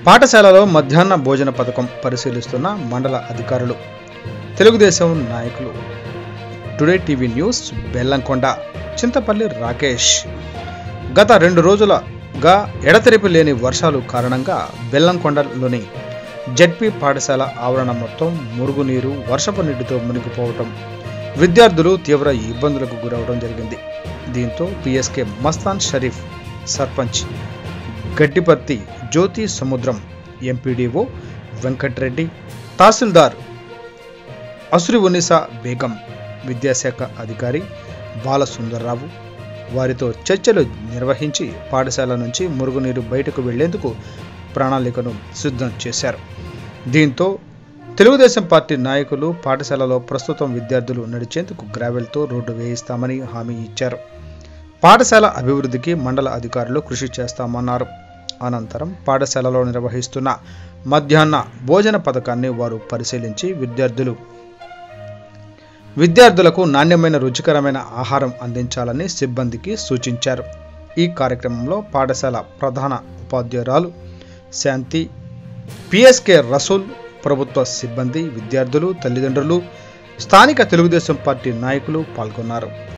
పాఠశాలలో మధ్యాహ్న భోజన పథకం పరిశీలిస్తున్న మండల అధికారులు తెలుగుదేశం నాయకులు today TV news Bellamkonda Chinthapalli Rakesh గత రెండు రోజులుగా ఎడతెరిపి లేని వర్షాలు కారణంగా బెల్లంకొండలోని జడ్పీ పాఠశాల ఆవరణ మొత్తం మురుగునీరు వర్షపు నీటితో మునిగిపోవటం విద్యార్థులు తీవ్ర ఇబ్బందులకు గురవడం జరిగింది దీంతో పిఎస్కే మస్తాన్ షరీఫ్ సర్పంచ్ గడ్డిపర్తి జ్యోతి సముద్రం ఎంపీడీఓ వెంకట్రెడ్డి తహసీల్దార్ అసురి ఉన్నిసా బేగం విద్యాశాఖ అధికారి బాలసుందర్రావు వారితో చర్చలు నిర్వహించి పాఠశాల నుంచి మురుగునీరు బయటకు వెళ్లేందుకు ప్రణాళికను సిద్ధం చేశారు దీంతో తెలుగుదేశం పార్టీ నాయకులు పాఠశాలలో ప్రస్తుతం విద్యార్థులు నడిచేందుకు గ్రావెల్తో రోడ్డు వేయిస్తామని హామీ ఇచ్చారు పాఠశాల అభివృద్ధికి మండల అధికారులు కృషి చేస్తామన్నారు అనంతరం పాఠశాలలో నిర్వహిస్తున్న మధ్యాహ్న భోజన పథకాన్ని వారు పరిశీలించి విద్యార్థులు విద్యార్థులకు నాణ్యమైన రుచికరమైన ఆహారం అందించాలని సిబ్బందికి సూచించారు ఈ కార్యక్రమంలో పాఠశాల ప్రధాన ఉపాధ్యాయురాలు శాంతి పిఎస్కే రసూల్ ప్రభుత్వ సిబ్బంది విద్యార్థులు తల్లిదండ్రులు స్థానిక తెలుగుదేశం పార్టీ నాయకులు పాల్గొన్నారు